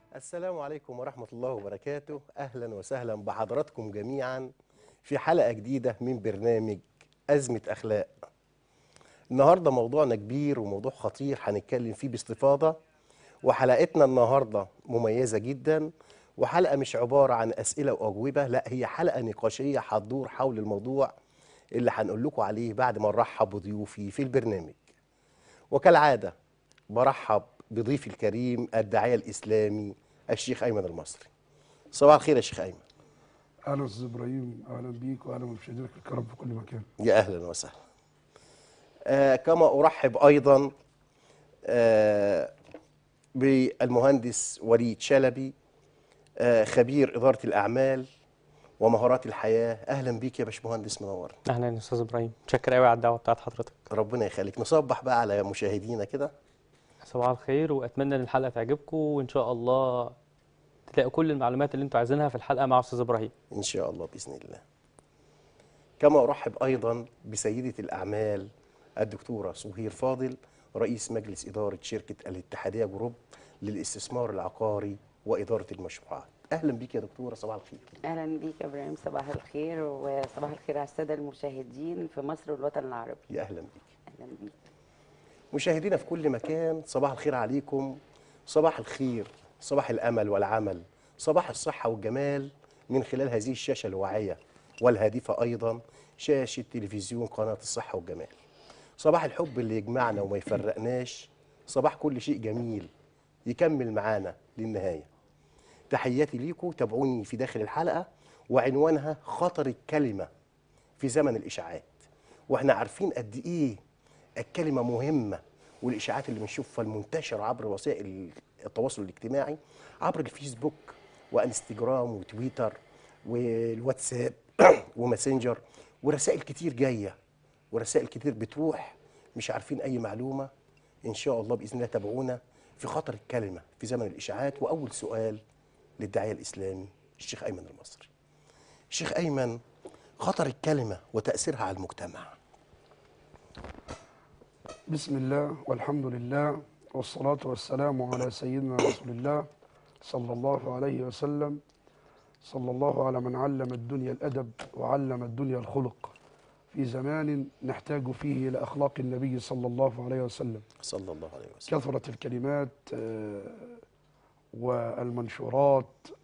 السلام عليكم ورحمة الله وبركاته أهلا وسهلا بحضراتكم جميعا في حلقة جديدة من برنامج أزمة أخلاق النهاردة موضوعنا كبير وموضوع خطير هنتكلم فيه باستفاضة وحلقتنا النهاردة مميزة جدا وحلقة مش عبارة عن أسئلة وأجوبة لا هي حلقة نقاشية هتدور حول الموضوع اللي هنقول لكم عليه بعد ما نرحب بضيوفي في البرنامج وكالعادة برحب بضيفي الكريم الداعية الإسلامي الشيخ أيمن المصري صباح الخير يا شيخ أيمن اهلا استاذ ابراهيم اهلا بيك واهلا بمشاهدينك الكرام في كل مكان يا أهلا وسهلا آه كما أرحب أيضا آه بالمهندس وليد شلبي آه خبير إدارة الأعمال ومهارات الحياة أهلا بيك يا باشمهندس منور اهلا يا استاذ ابراهيم متشكر قوي على الدعوه بتاعت حضرتك ربنا يخليك نصبح بقى على مشاهدينا كده صباح الخير واتمنى ان الحلقه تعجبكم وان شاء الله تلاقوا كل المعلومات اللي انتوا عايزينها في الحلقه مع استاذ ابراهيم إن شاء الله بإذن الله كما أرحب أيضا بسيدة الأعمال الدكتورة سهير فاضل رئيس مجلس إدارة شركة الاتحادية جروب للاستثمار العقاري وإدارة المشروعات أهلا بك يا دكتورة صباح الخير اهلا بيك يا ابراهيم صباح الخير وصباح الخير على الساده المشاهدين في مصر والوطن العربي يا أهلا بك اهلا بيك مشاهدينا في كل مكان صباح الخير عليكم صباح الخير صباح الأمل والعمل صباح الصحة والجمال من خلال هذه الشاشة الواعية والهادفة أيضا شاشة تلفزيون قناة الصحة والجمال صباح الحب اللي يجمعنا وما يفرقناش صباح كل شيء جميل يكمل معانا للنهاية تحياتي ليكم تابعوني في داخل الحلقة وعنوانها خطر الكلمة في زمن الإشاعات واحنا عارفين قد إيه الكلمة مهمة والإشاعات اللي بنشوفها المنتشرة عبر وسائل التواصل الاجتماعي عبر الفيسبوك وانستجرام وتويتر والواتساب وماسنجر ورسائل كتير جاية ورسائل كتير بتروح مش عارفين أي معلومة إن شاء الله بإذن الله تابعونا في خطر الكلمة في زمن الإشاعات وأول سؤال للداعية الإسلامي الشيخ أيمن المصري الشيخ أيمن خطر الكلمة وتأثيرها على المجتمع بسم الله والحمد لله والصلاة والسلام على سيدنا رسول الله صلى الله عليه وسلم صلى الله على من علم الدنيا الأدب وعلم الدنيا الخلق في زمان نحتاج فيه إلى أخلاق النبي صلى الله عليه وسلم صلى الله عليه وسلم كثرت الكلمات آه، والمنشورات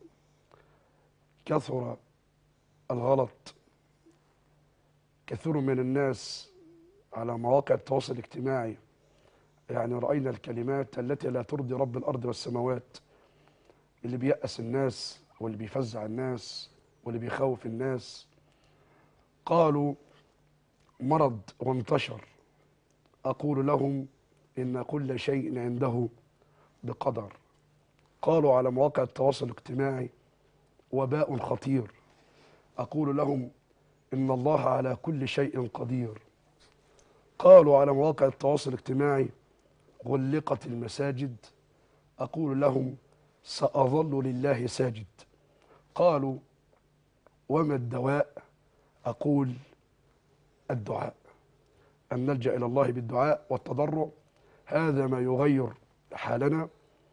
كثر الغلط كثير من الناس على مواقع التواصل الاجتماعي يعني رأينا الكلمات التي لا ترضي رب الأرض والسماوات اللي بيأس الناس واللي بيفزع الناس واللي بيخوف الناس قالوا مرض وانتشر أقول لهم إن كل شيء عنده بقدر قالوا على مواقع التواصل الاجتماعي وباء خطير أقول لهم إن الله على كل شيء قدير قالوا على مواقع التواصل الاجتماعي غلقت المساجد أقول لهم سأظل لله ساجد قالوا وما الدواء أقول الدعاء أن نلجأ إلى الله بالدعاء والتضرع هذا ما يغير حالنا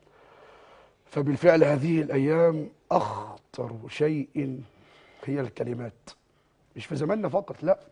فبالفعل هذه الأيام أخطر شيء هي الكلمات مش في زماننا فقط لا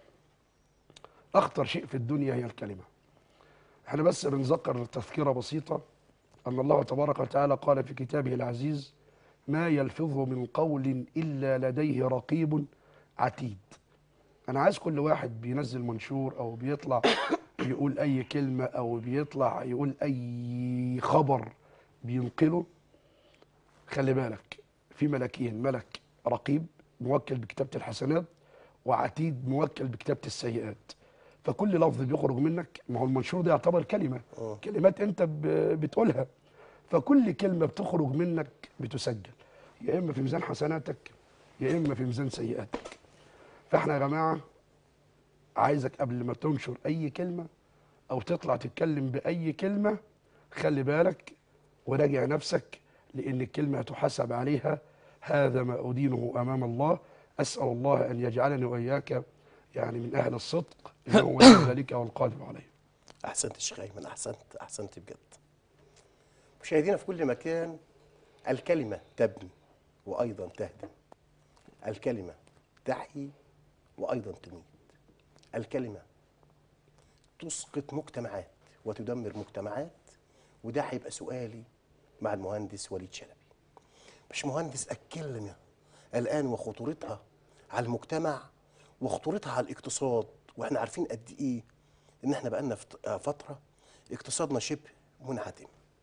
أخطر شيء في الدنيا هي الكلمة احنا بس بنذكر تذكرة بسيطة أن الله تبارك وتعالى قال في كتابه العزيز ما يلفظ من قول إلا لديه رقيب عتيد أنا عايز كل واحد بينزل منشور أو بيطلع يقول أي كلمة أو بيطلع يقول أي خبر بينقله خلي بالك في ملكين ملك رقيب موكل بكتابة الحسنات وعتيد موكل بكتابة السيئات فكل لفظ بيخرج منك ما هو المنشور ده يعتبر كلمة آه. كلمات انت ب- بتقولها فكل كلمة بتخرج منك بتسجل يا إما في ميزان حسناتك يا إما في ميزان سيئاتك فاحنا يا جماعة عايزك قبل ما تنشر أي كلمة أو تطلع تتكلم بأي كلمة خلي بالك وراجع نفسك لأن الكلمة هتحاسب عليها هذا ما أدينه أمام الله أسأل الله أن يجعلني وإياك يعني من أهل الصدق إنه ولي ذلك والقادر عليه احسنت يا شيخ ايمن احسنت احسنت بجد مشاهدينا في كل مكان الكلمة تبني وأيضا تهدم الكلمة تحيي وأيضا تميت الكلمة تسقط مجتمعات وتدمر مجتمعات وده هيبقى سؤالي مع المهندس وليد شلبي مش مهندس الكلمة الآن وخطورتها على المجتمع وخطورتها على الاقتصاد واحنا عارفين قد ايه ان احنا بقالنا فت- آه فترة اقتصادنا شبه منعدم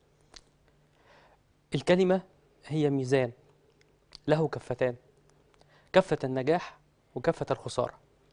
الكلمة هي ميزان له كفتان كفة النجاح وكفة الخسارة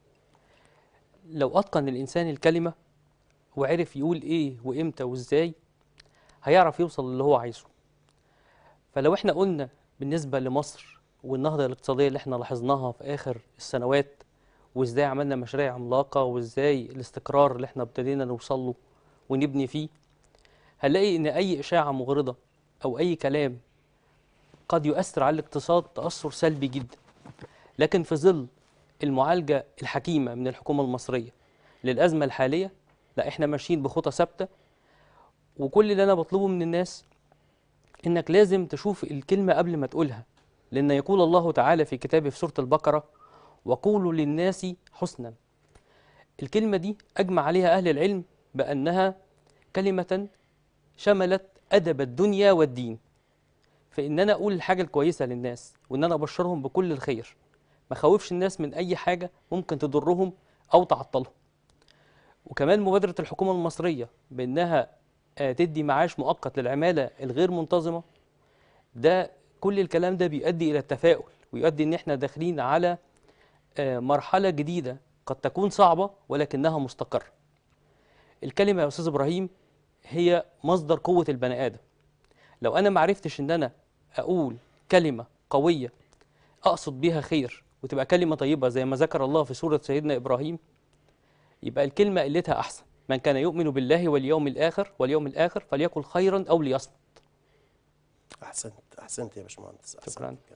لو أتقن الإنسان الكلمة وعرف يقول إيه وإمتى وإزاي هيعرف يوصل للي هو عايزه فلو إحنا قلنا بالنسبة لمصر والنهضة الاقتصادية اللي إحنا لاحظناها في آخر السنوات وإزاي عملنا مشاريع عملاقة وإزاي الاستقرار اللي إحنا ابتدينا نوصل له ونبني فيه هنلاقي إن أي إشاعة مغرضة أو أي كلام قد يؤثر على الاقتصاد تأثر سلبي جدا لكن في ظل المعالجة الحكيمة من الحكومة المصرية للأزمة الحالية لا إحنا ماشيين بخطى ثابتة وكل اللي أنا بطلبه من الناس إنك لازم تشوف الكلمة قبل ما تقولها لأن يقول الله تعالى في كتابه في سورة البقرة وقولوا للناس حسنا الكلمة دي أجمع عليها أهل العلم بأنها كلمة شملت أدب الدنيا والدين فإن أنا أقول الحاجة الكويسة للناس وإن أنا أبشرهم بكل الخير ما خوفش الناس من أي حاجة ممكن تضرهم أو تعطلهم وكمان مبادرة الحكومة المصرية بأنها آه، تدي معاش مؤقت للعمالة الغير منتظمة ده كل الكلام ده بيؤدي إلى التفاؤل ويؤدي إن إحنا داخلين على آه، مرحلة جديدة قد تكون صعبة ولكنها مستقرة الكلمة يا أستاذ إبراهيم هي مصدر قوة البني آدم لو أنا معرفتش إن أنا أقول كلمة قوية أقصد بيها خير وتبقى كلمة طيبة زي ما ذكر الله في سورة سيدنا إبراهيم يبقى الكلمة قلتها أحسن من كان يؤمن بالله واليوم الآخر واليوم الآخر فليقل خيرا أو ليصمت احسنت احسنت يا باشمهندس أحسنت شكراً. بجد.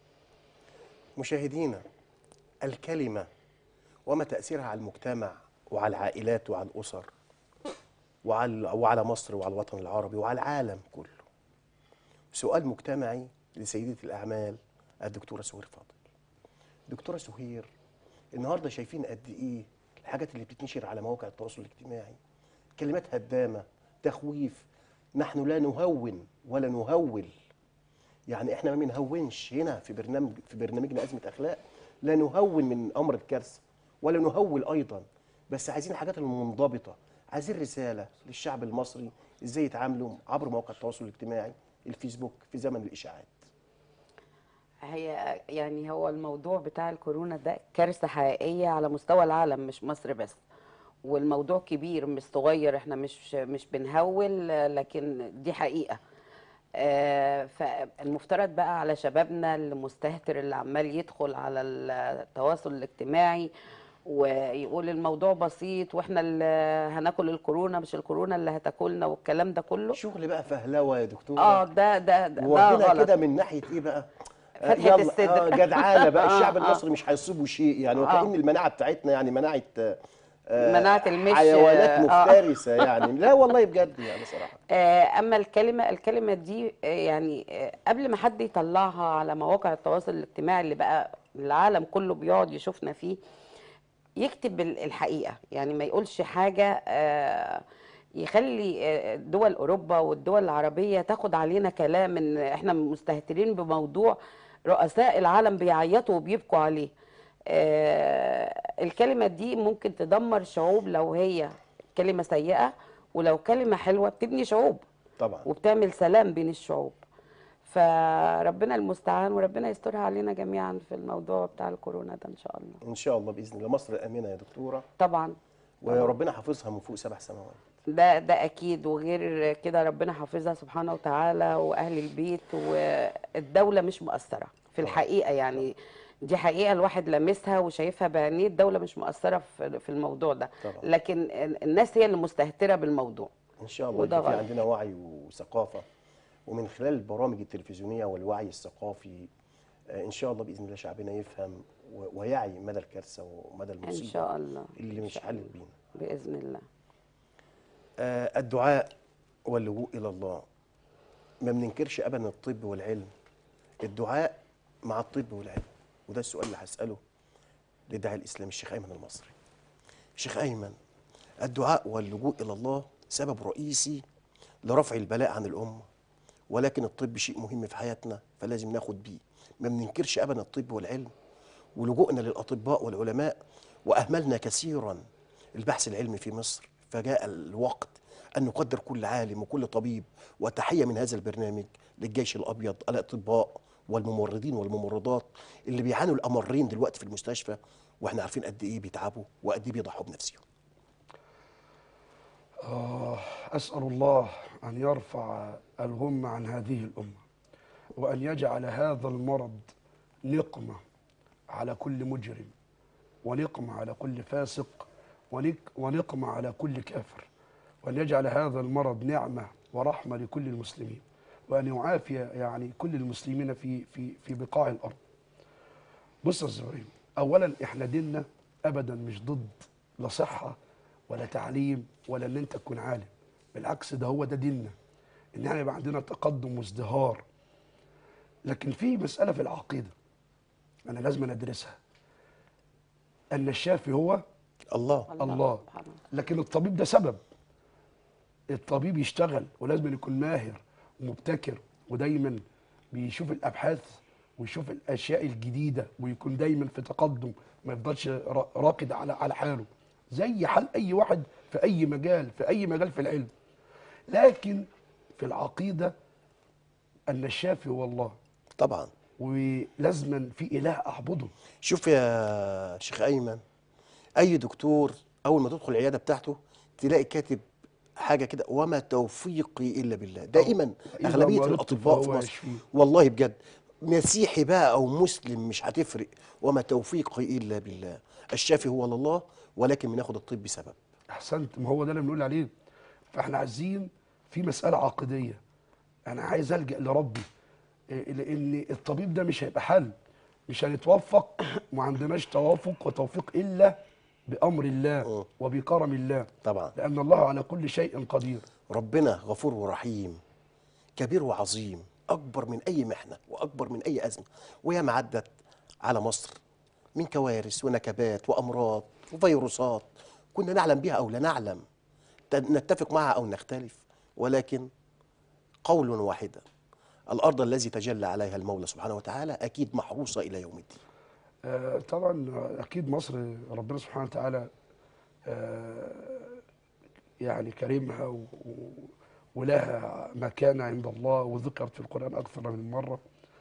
مشاهدينا الكلمه وما تاثيرها على المجتمع وعلى العائلات وعلى الاسر وعلى وعلى مصر وعلى الوطن العربي وعلى العالم كله سؤال مجتمعي لسيده الاعمال الدكتوره سهير فاضل دكتوره سهير النهارده شايفين قد ايه الحاجات اللي بتتنشر على مواقع التواصل الاجتماعي كلمات هدامه تخويف نحن لا نهون ولا نهول يعني احنا ما بنهونش هنا في برنامج في برنامجنا ازمه اخلاق لا نهون من امر الكارثه ولا نهول ايضا بس عايزين الحاجات المنضبطه عايزين رساله للشعب المصري ازاي يتعاملوا عبر مواقع التواصل الاجتماعي الفيسبوك في زمن الاشاعات هي يعني هو الموضوع بتاع الكورونا ده كارثة حقيقية على مستوى العالم مش مصر بس والموضوع كبير مش صغير احنا مش مش بنهول لكن دي حقيقة آه، فالمفترض بقى على شبابنا المستهتر اللي عمال يدخل على التواصل الاجتماعي ويقول الموضوع بسيط واحنا اللي هناكل الكورونا مش الكورونا اللي هتاكلنا والكلام ده كله شغل بقى فهلوه يا دكتور اه ده ده ده, ده واخدينها غلط كده من ناحيه ايه بقى آه، فتحة يلا، الصدر. آه جدعانه بقى آه، الشعب آه. المصري مش هيصيبه شيء يعني آه. وكأن المناعه بتاعتنا يعني مناعه آه، آه، مناعة المشي، حيوانات آه. مفترسه يعني لا والله بجد يعني صراحه آه، اما الكلمه الكلمه دي آه، يعني آه، قبل ما حد يطلعها على مواقع التواصل الاجتماعي اللي بقى العالم كله بيقعد يشوفنا فيه يكتب ال- الحقيقه يعني ما يقولش حاجه آه، يخلي آه، دول اوروبا والدول العربيه تاخد علينا كلام ان احنا مستهترين بموضوع رؤساء العالم بيعيطوا وبيبكوا عليه آه، الكلمه دي ممكن تدمر شعوب لو هي كلمه سيئه ولو كلمه حلوه بتبني شعوب طبعا وبتعمل سلام بين الشعوب فربنا المستعان وربنا يسترها علينا جميعا في الموضوع بتاع الكورونا ده ان شاء الله ان شاء الله باذن الله مصر امنه يا دكتوره طبعا وربنا حافظها من فوق سبع سماوات ده ده اكيد وغير كده ربنا حافظها سبحانه وتعالى واهل البيت والدوله مش مؤثره في الحقيقه يعني دي حقيقه الواحد لامسها وشايفها بعينيه الدوله مش مؤثره في في الموضوع ده طبعا. لكن الناس هي اللي مستهتره بالموضوع ان شاء الله وده يبقى في غلط. عندنا وعي وثقافه ومن خلال البرامج التلفزيونيه والوعي الثقافي آه، ان شاء الله باذن الله شعبنا يفهم و- ويعي مدى الكارثه ومدى ان المصيبه شاء الله اللي إن مش شاء حلت الله. بينا باذن الله آه، الدعاء واللجوء الى الله ما بننكرش ابدا الطب والعلم الدعاء مع الطب والعلم وده السؤال اللي هساله للداعي الاسلامي الشيخ ايمن المصري الشيخ ايمن الدعاء واللجوء الى الله سبب رئيسي لرفع البلاء عن الامه ولكن الطب شيء مهم في حياتنا فلازم ناخد بيه ما بننكرش ابدا الطب والعلم ولجوءنا للاطباء والعلماء واهملنا كثيرا البحث العلمي في مصر فجاء الوقت ان نقدر كل عالم وكل طبيب وتحيه من هذا البرنامج للجيش الابيض الاطباء والممرضين والممرضات اللي بيعانوا الامرين دلوقتي في المستشفى واحنا عارفين قد ايه بيتعبوا وقد ايه بيضحوا بنفسهم آه أسأل الله أن يرفع الغم عن هذه الأمة وأن يجعل هذا المرض نقمة على كل مجرم ونقمة على كل فاسق ونك- ونقمة على كل كافر وأن يجعل هذا المرض نعمة ورحمة لكل المسلمين وأن يعافي يعني كل المسلمين في في في بقاع الأرض بص يا أستاذ إبراهيم اولا احنا ديننا ابدا مش ضد لا صحه ولا تعليم ولا ان انت تكون عالم بالعكس ده هو ده ديننا ان احنا يبقى عندنا تقدم وازدهار لكن في مساله في العقيده انا لازم ادرسها ان الشافي هو الله الله سبحانه وتعالى. لكن الطبيب ده سبب الطبيب يشتغل ولازم يكون ماهر ومبتكر ودايما بيشوف الابحاث ويشوف الاشياء الجديده ويكون دايما في تقدم ما يفضلش را- راقد على على حاله زي حال اي واحد في اي مجال في اي مجال في العلم لكن في العقيده ان الشافي هو الله طبعا ولازما في اله اعبده شوف يا شيخ ايمن اي دكتور اول ما تدخل العياده بتاعته تلاقي كاتب حاجه كده وما توفيقي الا بالله دائما إذا اغلبيه مرضت الاطباء في فهو مصر يشفين. والله بجد مسيحي بقى او مسلم مش هتفرق وما توفيقي الا بالله الشافي هو الله ولكن بناخد الطب بسبب احسنت ما هو ده اللي بنقول عليه فاحنا عايزين في مساله عقديه انا عايز الجا لربي إيه، لان الطبيب ده مش هيبقى حل مش هنتوفق وما عندناش توافق وتوفيق الا بامر الله وبكرم الله طبعا لان الله على كل شيء قدير ربنا غفور ورحيم كبير وعظيم اكبر من اي محنه واكبر من اي ازمه وهي عدت على مصر من كوارث ونكبات وامراض وفيروسات كنا نعلم بها او لا نعلم ت- نتفق معها او نختلف ولكن قول واحدا الارض الذي تجلى عليها المولى سبحانه وتعالى اكيد محروسه الى يوم الدين آه، طبعا اكيد مصر ربنا سبحانه وتعالى آه، يعني كريمها و- و- ولها مكانة عند الله وذكرت في القرآن أكثر من مرة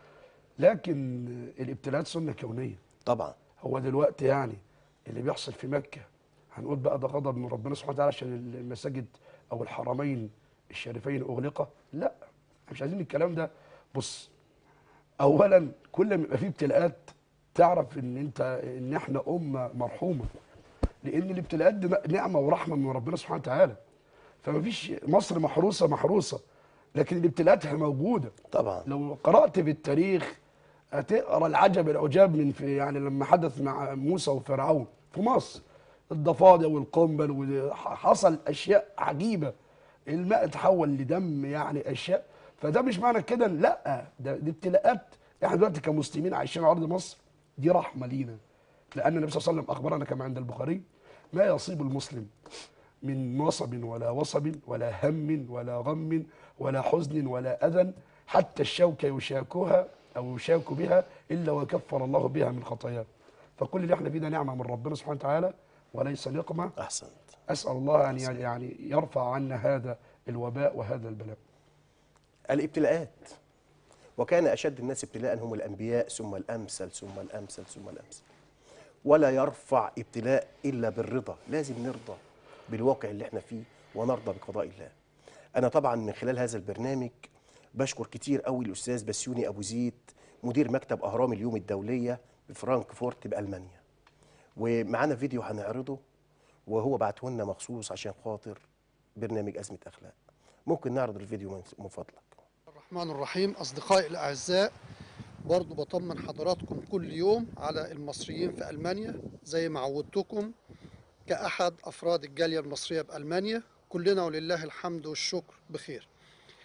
لكن الابتلاءات سنة كونية طبعا هو دلوقتي يعني اللي بيحصل في مكة هنقول بقى ده غضب من ربنا سبحانه وتعالى عشان المساجد أو الحرمين الشريفين أغلقة لا إحنا مش عايزين الكلام ده بص اولا كل ما يبقى فيه ابتلاءات تعرف ان انت ان احنا امه مرحومه لان الابتلاءات دي نعمه ورحمه من ربنا سبحانه وتعالى فما فيش مصر محروسه محروسه لكن الابتلاءات هي موجوده طبعا لو قرات في التاريخ هتقرا العجب العجاب من في يعني لما حدث مع موسى وفرعون في مصر الضفادع والقنبل وحصل اشياء عجيبه الماء تحول لدم يعني اشياء فده مش معنى كده إن لا ده دي ابتلاءات احنا دلوقتي كمسلمين عايشين على ارض مصر دي رحمه لينا لان النبي صلى الله عليه وسلم اخبرنا كما عند البخاري ما يصيب المسلم من نصب ولا وصب ولا هم ولا غم ولا حزن ولا اذى حتى الشوكه يشاكها او يشاك بها الا وكفر الله بها من خطاياه فكل اللي احنا فيه ده نعمه من ربنا سبحانه وتعالى وليس نقمه احسنت اسال الله ان يعني يرفع عنا هذا الوباء وهذا البلاء الابتلاءات وكان أشد الناس ابتلاء هم الأنبياء ثم الأمثل ثم الأمثل ثم الأمثل ولا يرفع ابتلاء إلا بالرضا لازم نرضى بالواقع اللي احنا فيه ونرضى بقضاء الله أنا طبعا من خلال هذا البرنامج بشكر كتير قوي الأستاذ بسيوني أبو زيد مدير مكتب أهرام اليوم الدولية بفرانكفورت بألمانيا ومعانا فيديو هنعرضه وهو بعته لنا مخصوص عشان خاطر برنامج أزمة أخلاق ممكن نعرض الفيديو من من فضلك الرحمن الرحيم أصدقائي الأعزاء برضو بطمن حضراتكم كل يوم على المصريين في ألمانيا زي ما عودتكم كأحد أفراد الجالية المصرية بألمانيا كلنا ولله الحمد والشكر بخير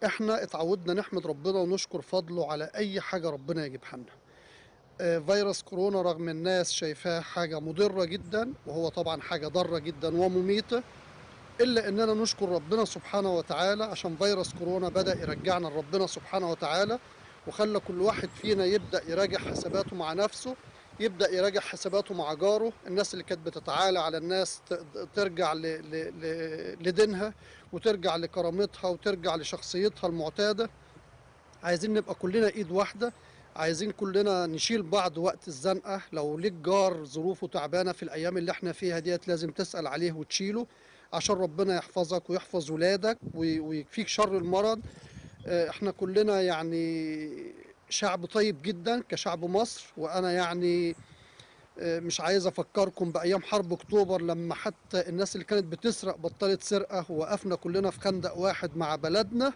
احنا اتعودنا نحمد ربنا ونشكر فضله على اي حاجه ربنا يجيبها لنا آه، فيروس كورونا رغم الناس شايفاه حاجه مضره جدا وهو طبعا حاجه ضاره جدا ومميته الا اننا نشكر ربنا سبحانه وتعالى عشان فيروس كورونا بدا يرجعنا لربنا سبحانه وتعالى وخلى كل واحد فينا يبدا يراجع حساباته مع نفسه يبدا يراجع حساباته مع جاره الناس اللي كانت بتتعالى على الناس ت- ترجع ل- ل- ل- لدينها وترجع لكرامتها وترجع لشخصيتها المعتاده عايزين نبقى كلنا ايد واحده عايزين كلنا نشيل بعض وقت الزنقه لو ليك جار ظروفه تعبانه في الايام اللي احنا فيها ديت لازم تسال عليه وتشيله عشان ربنا يحفظك ويحفظ ولادك وي- ويكفيك شر المرض آه، احنا كلنا يعني شعب طيب جدا كشعب مصر وانا يعني آه، مش عايز افكركم بايام حرب اكتوبر لما حتى الناس اللي كانت بتسرق بطلت سرقه ووقفنا كلنا في خندق واحد مع بلدنا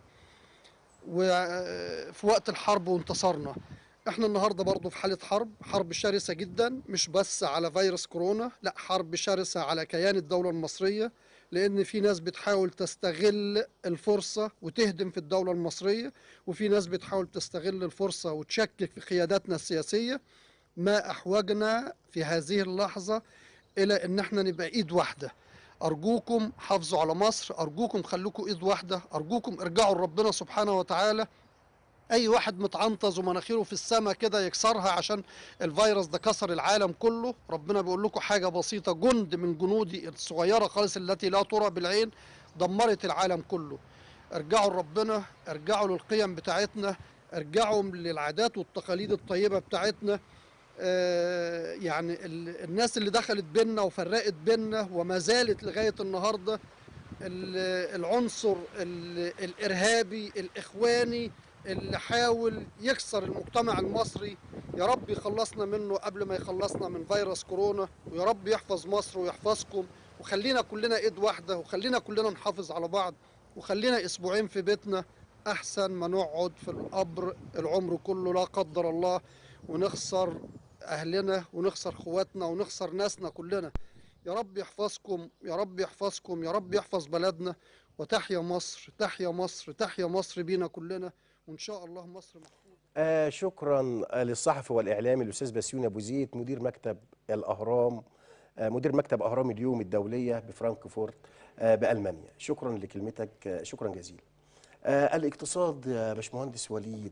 وفي وقت الحرب وانتصرنا احنا النهارده برضو في حاله حرب حرب شرسه جدا مش بس على فيروس كورونا لا حرب شرسه على كيان الدوله المصريه لان في ناس بتحاول تستغل الفرصه وتهدم في الدوله المصريه وفي ناس بتحاول تستغل الفرصه وتشكك في قياداتنا السياسيه ما احوجنا في هذه اللحظه الى ان احنا نبقى ايد واحده ارجوكم حافظوا على مصر ارجوكم خلوكم ايد واحده ارجوكم ارجعوا لربنا سبحانه وتعالى اي واحد متعنطز ومناخيره في السماء كده يكسرها عشان الفيروس ده كسر العالم كله ربنا بيقول لكم حاجه بسيطه جند من جنودي الصغيره خالص التي لا ترى بالعين دمرت العالم كله ارجعوا لربنا ارجعوا للقيم بتاعتنا ارجعوا للعادات والتقاليد الطيبه بتاعتنا آه، يعني ال- الناس اللي دخلت بينا وفرقت بينا وما زالت لغايه النهارده ال- العنصر ال- الارهابي الاخواني اللي حاول يكسر المجتمع المصري يا رب يخلصنا منه قبل ما يخلصنا من فيروس كورونا ويا رب يحفظ مصر ويحفظكم وخلينا كلنا ايد واحده وخلينا كلنا نحافظ على بعض وخلينا اسبوعين في بيتنا احسن ما نقعد في القبر العمر كله لا قدر الله ونخسر اهلنا ونخسر اخواتنا ونخسر ناسنا كلنا يا رب يحفظكم يا رب يحفظكم يا رب يحفظ بلدنا وتحيا مصر تحيا مصر تحيا مصر بينا كلنا وان شاء الله مصر محفوظة آه شكرا آه للصحفي والاعلامي الاستاذ بسيون ابو زيد مدير مكتب الاهرام آه مدير مكتب اهرام اليوم الدوليه بفرانكفورت آه بالمانيا شكرا لكلمتك آه شكرا جزيلا آه الاقتصاد يا باشمهندس وليد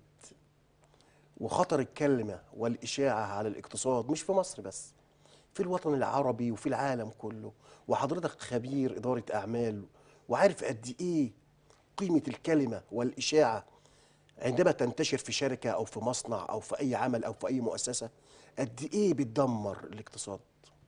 وخطر الكلمه والاشاعه على الاقتصاد مش في مصر بس في الوطن العربي وفي العالم كله وحضرتك خبير اداره اعمال وعارف قد ايه قيمه الكلمه والاشاعه عندما تنتشر في شركة أو في مصنع أو في أي عمل أو في أي مؤسسة قد إيه بتدمر الاقتصاد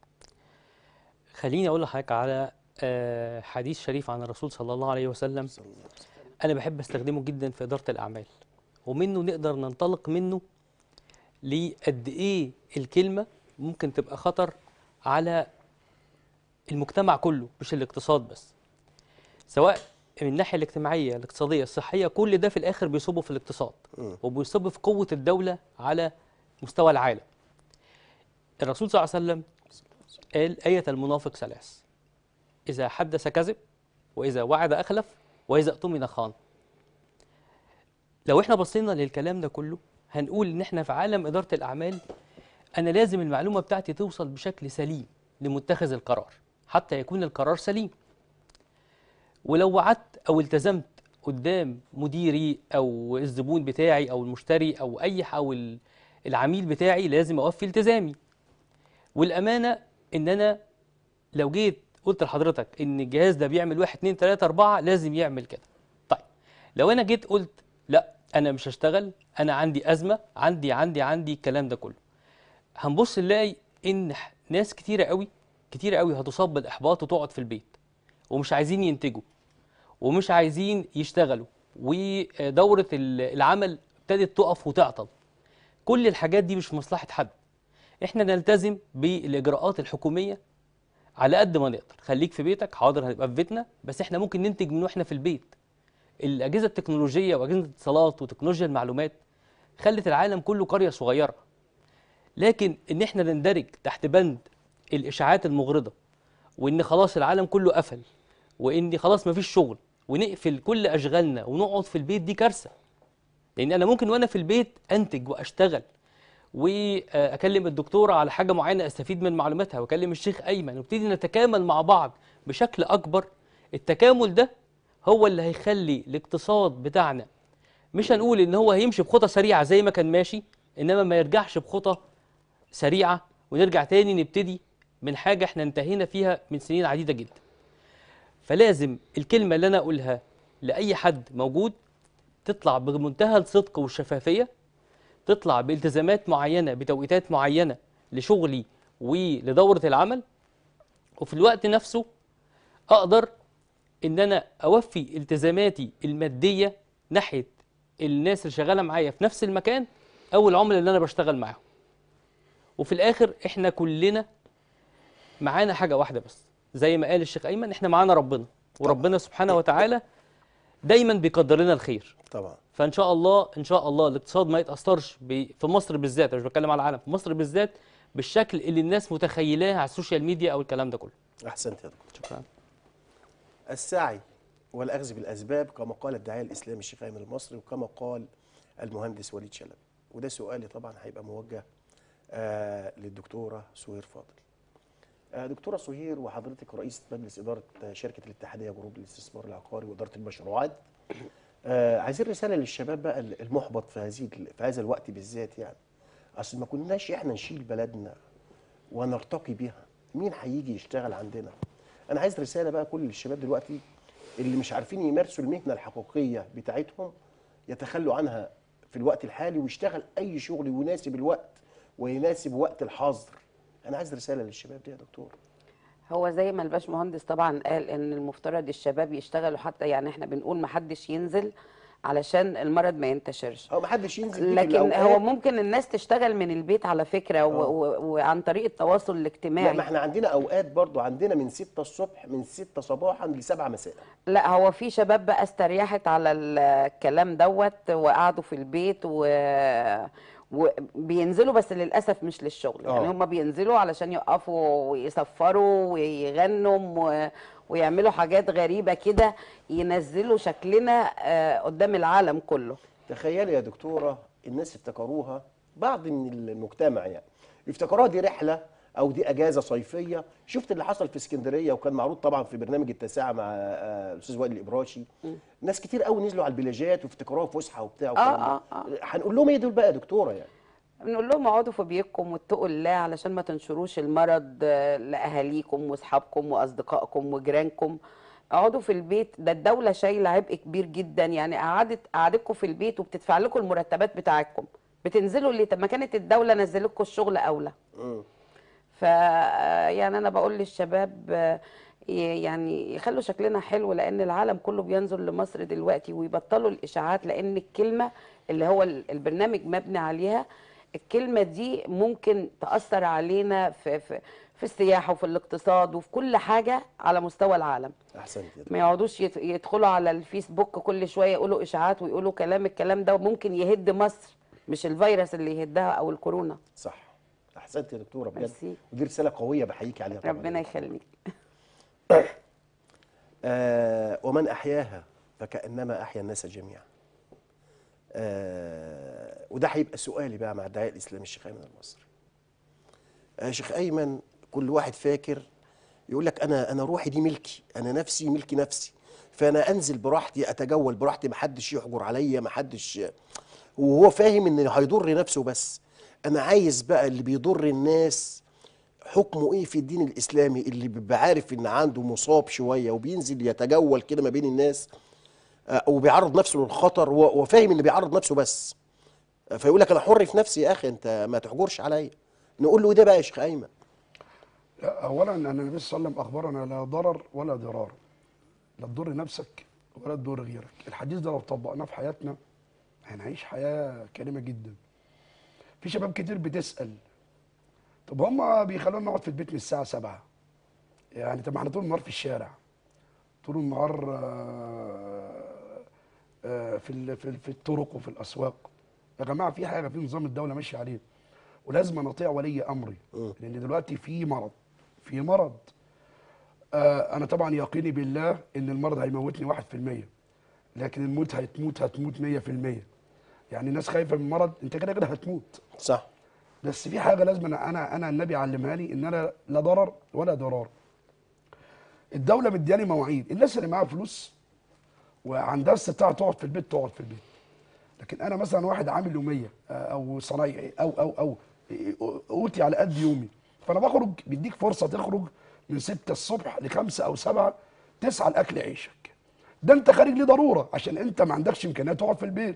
خليني اقول لحضرتك على آه، حديث شريف عن الرسول صلى الله عليه وسلم انا بحب استخدمه جدا في اداره الاعمال ومنه نقدر ننطلق منه لقد ايه الكلمه ممكن تبقى خطر على المجتمع كله مش الاقتصاد بس سواء من الناحيه الاجتماعيه الاقتصاديه الصحيه كل ده في الاخر بيصب في الاقتصاد مم. وبيصب في قوه الدوله على مستوى العالم الرسول صلى الله عليه وسلم قال آية المنافق ثلاث إذا حدث كذب وإذا وعد أخلف وإذا اؤتمن خان لو احنا بصينا للكلام ده كله هنقول ان احنا في عالم إدارة الأعمال أنا لازم المعلومة بتاعتي توصل بشكل سليم لمتخذ القرار حتى يكون القرار سليم ولو وعدت أو التزمت قدام مديري أو الزبون بتاعي أو المشتري أو أي أو ال- العميل بتاعي لازم أوفي التزامي والامانه ان انا لو جيت قلت لحضرتك ان الجهاز ده بيعمل واحد اتنين تلاته اربعه لازم يعمل كده. طيب لو انا جيت قلت لا انا مش هشتغل انا عندي ازمه عندي عندي عندي الكلام ده كله. هنبص نلاقي ان ح- ناس كتيره قوي كتيره قوي هتصاب بالاحباط وتقعد في البيت ومش عايزين ينتجوا ومش عايزين يشتغلوا ودوره ال- العمل ابتدت تقف وتعطل. كل الحاجات دي مش في مصلحه حد. احنا نلتزم بالاجراءات الحكوميه على قد ما نقدر خليك في بيتك حاضر هنبقى في بيتنا بس احنا ممكن ننتج من واحنا في البيت الاجهزه التكنولوجيه واجهزه الاتصالات وتكنولوجيا المعلومات خلت العالم كله قريه صغيره لكن ان احنا نندرج تحت بند الاشاعات المغرضه وان خلاص العالم كله قفل وان خلاص مفيش شغل ونقفل كل اشغالنا ونقعد في البيت دي كارثه لان انا ممكن وانا في البيت انتج واشتغل واكلم الدكتوره على حاجه معينه استفيد من معلوماتها واكلم الشيخ ايمن ونبتدي نتكامل مع بعض بشكل اكبر التكامل ده هو اللي هيخلي الاقتصاد بتاعنا مش هنقول ان هو هيمشي بخطى سريعه زي ما كان ماشي انما ما يرجعش بخطى سريعه ونرجع تاني نبتدي من حاجه احنا انتهينا فيها من سنين عديده جدا فلازم الكلمه اللي انا اقولها لاي حد موجود تطلع بمنتهى الصدق والشفافيه تطلع بالتزامات معينه بتوقيتات معينه لشغلي ولدوره العمل وفي الوقت نفسه اقدر ان انا اوفي التزاماتي الماديه ناحيه الناس اللي شغاله معايا في نفس المكان او العملاء اللي انا بشتغل معاهم وفي الاخر احنا كلنا معانا حاجه واحده بس زي ما قال الشيخ ايمن احنا معانا ربنا وربنا سبحانه وتعالى دايما بيقدر لنا الخير طبعا فان شاء الله ان شاء الله الاقتصاد ما يتاثرش ب- في مصر بالذات أنا مش بتكلم على العالم في مصر بالذات بالشكل اللي الناس متخيلاه على السوشيال ميديا او الكلام ده كله احسنت يا دكتور شكرا السعي والاخذ بالاسباب كما قال الداعيه الاسلامي الشيخ ايمن المصري وكما قال المهندس وليد شلبي وده سؤالي طبعا هيبقى موجه آه للدكتوره سهير فاضل آه دكتوره سهير وحضرتك رئيسه مجلس اداره آه، شركه الاتحاديه جروب الاستثمار العقاري واداره المشروعات آه عايزين رساله للشباب بقى المحبط في هذه في هذا الوقت بالذات يعني اصل ما كناش احنا نشيل بلدنا ونرتقي بيها مين هيجي يشتغل عندنا انا عايز رساله بقى كل الشباب دلوقتي اللي مش عارفين يمارسوا المهنه الحقيقيه بتاعتهم يتخلوا عنها في الوقت الحالي ويشتغل اي شغل يناسب الوقت ويناسب وقت الحظر انا عايز رساله للشباب دي يا دكتور هو زي ما الباش مهندس طبعا قال ان المفترض الشباب يشتغلوا حتى يعني احنا بنقول ما حدش ينزل علشان المرض ما ينتشرش هو ما حدش ينزل دي في لكن الأوقات. هو ممكن الناس تشتغل من البيت على فكرة و- آه. و- وعن طريق التواصل لا الاجتماعي ما احنا عندنا اوقات برضو عندنا من 6 الصبح من 6 صباحا ل 7 مساء لا هو في شباب بقى استريحت على الكلام دوت وقعدوا في البيت و وبينزلوا بس للاسف مش للشغل آه. يعني هم بينزلوا علشان يقفوا ويصفروا ويغنوا و... ويعملوا حاجات غريبه كده ينزلوا شكلنا آه، قدام العالم كله تخيلي يا دكتورة الناس افتكروها بعض من المجتمع يعني افتكروها دي رحلة أو دي أجازة صيفية شفت اللي حصل في اسكندرية وكان معروض طبعا في برنامج التاسعة مع آه، الأستاذ وائل الإبراشي ناس كتير قوي نزلوا على البلاجات وافتكروها فسحة وبتاع والكلام ده. آه، آه. هنقول لهم إيه دول بقى يا دكتورة يعني بنقول لهم اقعدوا في بيوتكم واتقوا الله علشان ما تنشروش المرض آه، لاهاليكم واصحابكم واصدقائكم وجيرانكم اقعدوا في البيت ده الدوله شايله عبء كبير جدا يعني قعدت قعدتكم في البيت وبتدفع لكم المرتبات بتاعتكم بتنزلوا ليه طب ما كانت الدوله نزلتكم الشغل اولى مم. ف يعني انا بقول للشباب آه، ي- يعني يخلوا شكلنا حلو لان العالم كله بينظر لمصر دلوقتي ويبطلوا الاشاعات لان الكلمه اللي هو ال- البرنامج مبني عليها الكلمه دي ممكن تاثر علينا في في في السياحه وفي الاقتصاد وفي كل حاجه على مستوى العالم أحسنت يا دكتور ما يقعدوش يت- يدخلوا على الفيسبوك كل شويه يقولوا اشاعات ويقولوا كلام الكلام ده ممكن يهد مصر مش الفيروس اللي يهدها او الكورونا صح أحسنت يا دكتورة بجد ميرسي. ودي رسالة قوية بحييك عليها طبعا ربنا يخليك آه ومن أحياها فكأنما أحيا الناس جميعا آه وده هيبقى سؤالي بقى مع الداعية الإسلامي الشيخ أيمن المصري آه شيخ أيمن كل واحد فاكر يقول لك أنا أنا روحي دي ملكي أنا نفسي ملكي نفسي فأنا أنزل براحتي أتجول براحتي محدش يحجر عليا محدش وهو فاهم إن هيضر نفسه بس أنا عايز بقى اللي بيضر الناس حكمه ايه في الدين الاسلامي اللي بيبقى عارف ان عنده مصاب شويه وبينزل يتجول كده ما بين الناس آه، وبيعرض نفسه للخطر و- وفاهم ان بيعرض نفسه بس آه، فيقول لك انا حر في نفسي يا اخي انت ما تحجرش عليا نقول له إيه ده بقى يا شيخ ايمن لا اولا ان النبي صلى الله عليه وسلم اخبرنا لا ضرر ولا ضرار لا تضر نفسك ولا تضر غيرك الحديث ده لو طبقناه في حياتنا هنعيش حياه كريمه جدا في شباب كتير بتسال طب هم بيخلونا نقعد في البيت من الساعه 7 يعني طب ما احنا طول النهار في الشارع طول النهار آه، آه، في ال- في ال- في الطرق وفي الاسواق يا جماعه في حاجه في نظام الدوله ماشي عليه ولازم نطيع ولي امري لان دلوقتي في مرض في مرض آه انا طبعا يقيني بالله ان المرض هيموتني 1% لكن الموت هتموت هتموت 100% يعني الناس خايفه من المرض انت كده كده هتموت صح بس في حاجه لازم انا انا انا النبي علمها لي ان انا لا ضرر ولا ضرار الدوله مدياني مواعيد الناس اللي معاها فلوس وعندها استطاعه تقعد في البيت تقعد في البيت لكن انا مثلا واحد عامل يوميه آه، او صنايعي او او او اوتي على قد يومي فانا بخرج بيديك فرصه تخرج من 6 الصبح ل 5 او 7 تسعى لاكل عيشك ده انت خارج ليه ضروره عشان انت ما عندكش امكانيات تقعد في البيت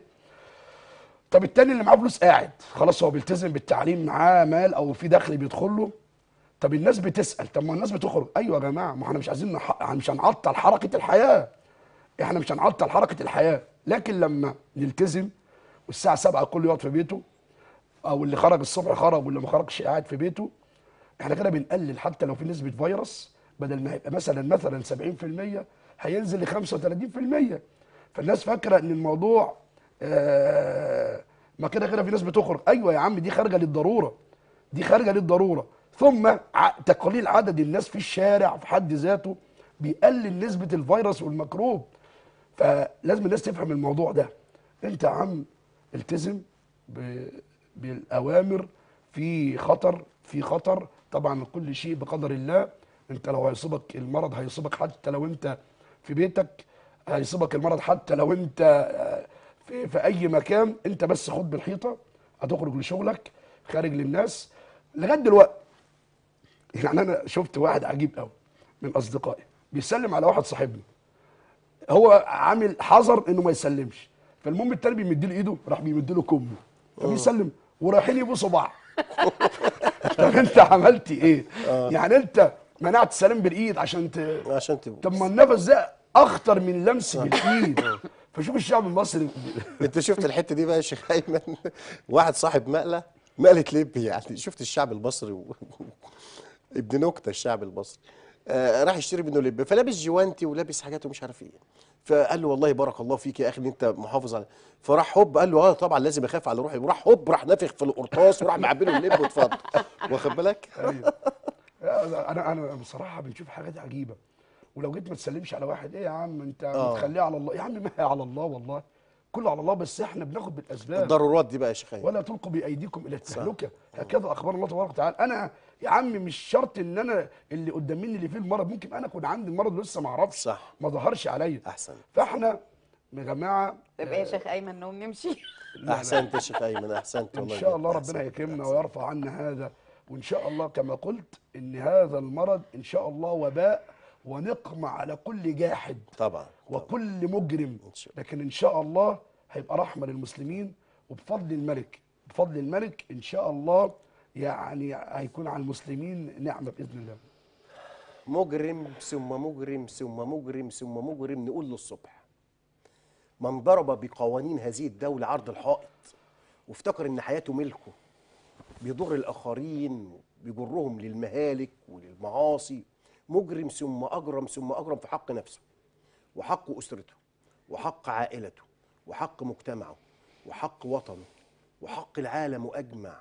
طب التاني اللي معاه فلوس قاعد خلاص هو بيلتزم بالتعليم معاه مال او في دخل بيدخل له طب الناس بتسال طب ما الناس بتخرج ايوه يا جماعه ما احنا مش عايزين نح... مش هنعطل حركه الحياه احنا مش هنعطل حركه الحياه لكن لما نلتزم والساعه 7 الكل يقعد في بيته او اللي خرج الصبح خرج واللي ما خرجش قاعد في بيته احنا كده بنقلل حتى لو في نسبه فيروس بدل ما يبقى مثلا مثلا 70% هينزل ل 35% فالناس فاكره ان الموضوع آه ما كده كده في ناس بتخرج ايوه يا عم دي خارجه للضروره دي خارجه للضروره ثم ع- تقليل عدد الناس في الشارع في حد ذاته بيقلل نسبه الفيروس والميكروب فلازم الناس تفهم الموضوع ده انت يا عم التزم ب- بالاوامر في خطر في خطر طبعا كل شيء بقدر الله انت لو هيصيبك المرض هيصيبك حتى لو انت في بيتك هيصيبك المرض حتى لو انت آه، في, في اي مكان انت بس خد بالحيطه هتخرج لشغلك خارج للناس لغايه دلوقتي يعني انا شفت واحد عجيب قوي من اصدقائي بيسلم على واحد صاحبنا هو عامل حذر انه ما يسلمش فالمهم التاني بيمد له ايده راح بيمد له كمه فبيسلم ورايحين يبوسوا بعض طب انت عملتي ايه؟ يعني انت منعت السلام بالايد عشان ت... عشان تبقى طب ما النفس ده اخطر من لمس بالايد فشوف الشعب المصري انت شفت الحته دي بقى يا شيخ ايمن واحد صاحب مقله مقله لب يعني شفت الشعب المصري و... ابن نكته الشعب المصري آه راح يشتري منه لب فلابس جوانتي ولابس حاجات ومش عارف ايه فقال له والله بارك الله فيك يا اخي ان انت محافظ على فراح هوب قال له اه طبعا لازم اخاف على روحي وراح هوب راح نافخ في القرطاس وراح معبي له اللب واتفضل واخد بالك ايوه انا انا بصراحه بنشوف حاجات عجيبه ولو جيت ما تسلمش على واحد ايه يا عم انت آه. بتخليه على الله يا عم ما هي على الله والله كله على الله بس احنا بناخد بالاسباب الضرورات دي بقى يا شيخ ايمن ولا تلقوا بايديكم الى التهلكه هكذا اخبار الله تبارك وتعالى انا يا عم مش شرط ان انا اللي قدام مني اللي فيه المرض ممكن انا اكون عندي المرض لسه ما اعرفش صح. ما ظهرش عليا احسن فاحنا يا جماعه طب ايه يا شيخ ايمن نقوم نمشي احسنت يا شيخ ايمن احسنت ان والله شاء بجد. الله ربنا أحسنت. يكرمنا ويرفع عنا هذا وان شاء الله كما قلت ان هذا المرض ان شاء الله وباء ونقمة على كل جاحد طبعا وكل مجرم إن شاء لكن ان شاء الله هيبقى رحمه للمسلمين وبفضل الملك بفضل الملك ان شاء الله يعني هيكون على المسلمين نعمه باذن الله مجرم ثم مجرم ثم مجرم ثم مجرم نقول له الصبح من ضرب بقوانين هذه الدولة عرض الحائط وافتكر ان حياته ملكه بيضر الاخرين بيجرهم للمهالك وللمعاصي مجرم ثم اجرم ثم اجرم في حق نفسه وحق اسرته وحق عائلته وحق مجتمعه وحق وطنه وحق العالم اجمع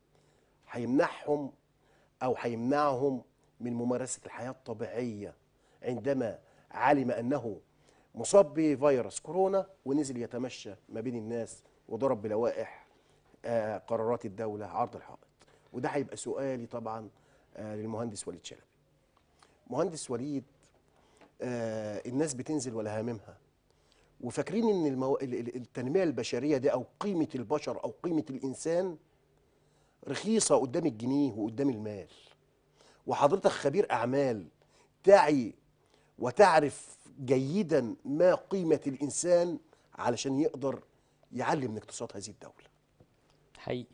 هيمنعهم او هيمنعهم من ممارسه الحياه الطبيعيه عندما علم انه مصاب بفيروس كورونا ونزل يتمشى ما بين الناس وضرب بلوائح آه، قرارات الدوله عرض الحائط وده هيبقى سؤالي طبعا آه، للمهندس وليد شلبي مهندس وليد آه، الناس بتنزل ولا هاممها وفاكرين ان المو... ال- ال- التنميه البشريه دي او قيمه البشر او قيمه الانسان رخيصه قدام الجنيه وقدام المال وحضرتك خبير اعمال تعي وتعرف جيدا ما قيمه الانسان علشان يقدر يعلم من اقتصاد هذه الدوله حقيقي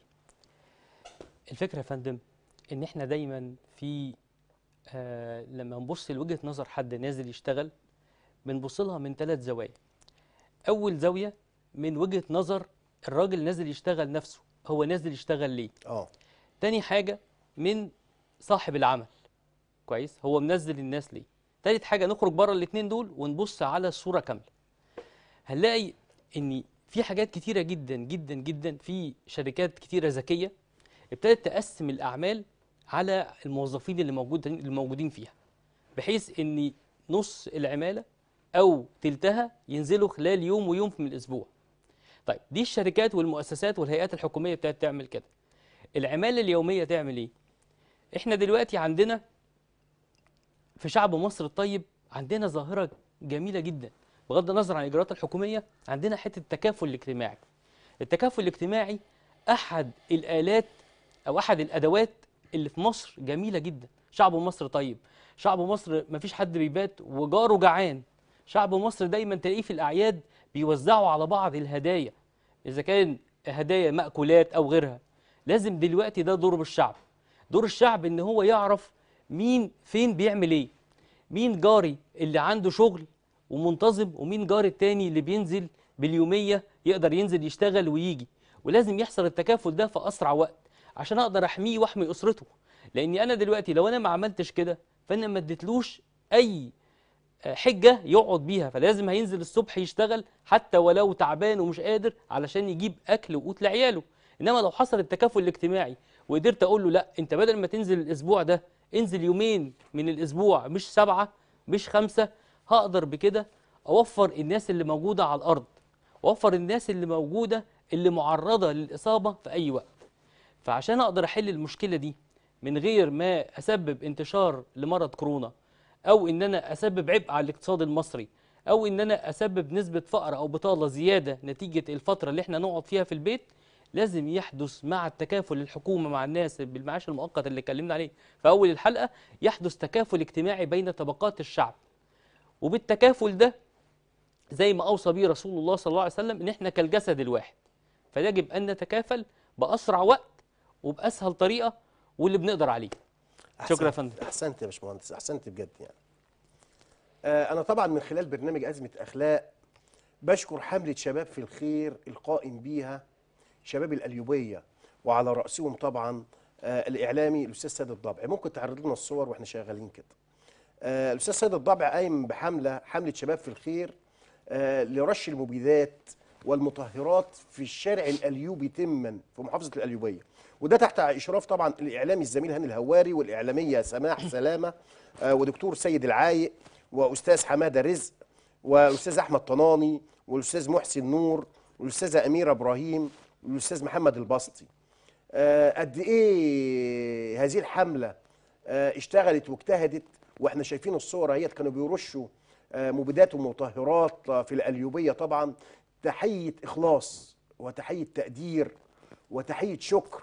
الفكرة يا فندم إن إحنا دايما في آه لما نبص لوجهة نظر حد نازل يشتغل بنبص لها من ثلاث زوايا أول زاوية من وجهة نظر الراجل نازل يشتغل نفسه هو نازل يشتغل ليه اه تاني حاجة من صاحب العمل كويس هو منزل الناس ليه تالت حاجة نخرج بره الاتنين دول ونبص على الصورة كاملة هنلاقي ان في حاجات كتيرة جدا جدا جدا في شركات كتيرة ذكية ابتدت تقسم الأعمال على الموظفين اللي موجودين اللي موجودين فيها بحيث ان نص العماله او تلتها ينزلوا خلال يوم ويوم من الاسبوع طيب دي الشركات والمؤسسات والهيئات الحكوميه بتاعت تعمل كده العماله اليوميه تعمل ايه احنا دلوقتي عندنا في شعب مصر الطيب عندنا ظاهره جميله جدا بغض النظر عن الاجراءات الحكوميه عندنا حته التكافل الاجتماعي التكافل الاجتماعي احد الالات او احد الادوات اللي في مصر جميله جدا شعب مصر طيب شعب مصر ما فيش حد بيبات وجاره جعان شعب مصر دايما تلاقيه في الاعياد بيوزعوا على بعض الهدايا اذا كان هدايا مأكولات او غيرها لازم دلوقتي ده دور الشعب دور الشعب ان هو يعرف مين فين بيعمل ايه مين جاري اللي عنده شغل ومنتظم ومين جاري التاني اللي بينزل باليوميه يقدر ينزل يشتغل ويجي ولازم يحصل التكافل ده في اسرع وقت عشان اقدر احميه واحمي اسرته لاني انا دلوقتي لو انا ما عملتش كده فانا ما اديتلوش اي حجه يقعد بيها فلازم هينزل الصبح يشتغل حتى ولو تعبان ومش قادر علشان يجيب اكل وقوت لعياله انما لو حصل التكافل الاجتماعي وقدرت اقول له لا انت بدل ما تنزل الاسبوع ده انزل يومين من الاسبوع مش سبعه مش خمسه هقدر بكده اوفر الناس اللي موجوده على الارض واوفر الناس اللي موجوده اللي معرضه للاصابه في اي وقت فعشان اقدر احل المشكله دي من غير ما اسبب انتشار لمرض كورونا او ان انا اسبب عبء على الاقتصاد المصري او ان انا اسبب نسبه فقر او بطاله زياده نتيجه الفتره اللي احنا نقعد فيها في البيت لازم يحدث مع التكافل الحكومه مع الناس بالمعاش المؤقت اللي اتكلمنا عليه في اول الحلقه يحدث تكافل اجتماعي بين طبقات الشعب وبالتكافل ده زي ما اوصى به رسول الله صلى الله عليه وسلم ان احنا كالجسد الواحد فيجب ان نتكافل باسرع وقت وباسهل طريقه واللي بنقدر عليه شكرا يا فندم احسنت يا باشمهندس احسنت بجد يعني آه انا طبعا من خلال برنامج ازمه اخلاق بشكر حمله شباب في الخير القائم بيها شباب القليوبيه وعلى راسهم طبعا آه الاعلامي الاستاذ سيد الضبع ممكن تعرض لنا الصور واحنا شغالين كده آه الاستاذ سيد الضبع قايم بحمله حمله شباب في الخير آه لرش المبيدات والمطهرات في الشارع القليوبي تما في محافظه القليوبيه وده تحت اشراف طبعا الاعلامي الزميل هاني الهواري والاعلاميه سماح سلامه آه ودكتور سيد العايق واستاذ حماده رزق والاستاذ احمد طناني والاستاذ محسن نور والاستاذه اميره ابراهيم والاستاذ محمد البسطي آه قد ايه هذه الحمله آه اشتغلت واجتهدت واحنا شايفين الصور اهيت كانوا بيرشوا آه مبيدات ومطهرات آه في القليوبيه طبعا تحيه اخلاص وتحيه تقدير وتحيه شكر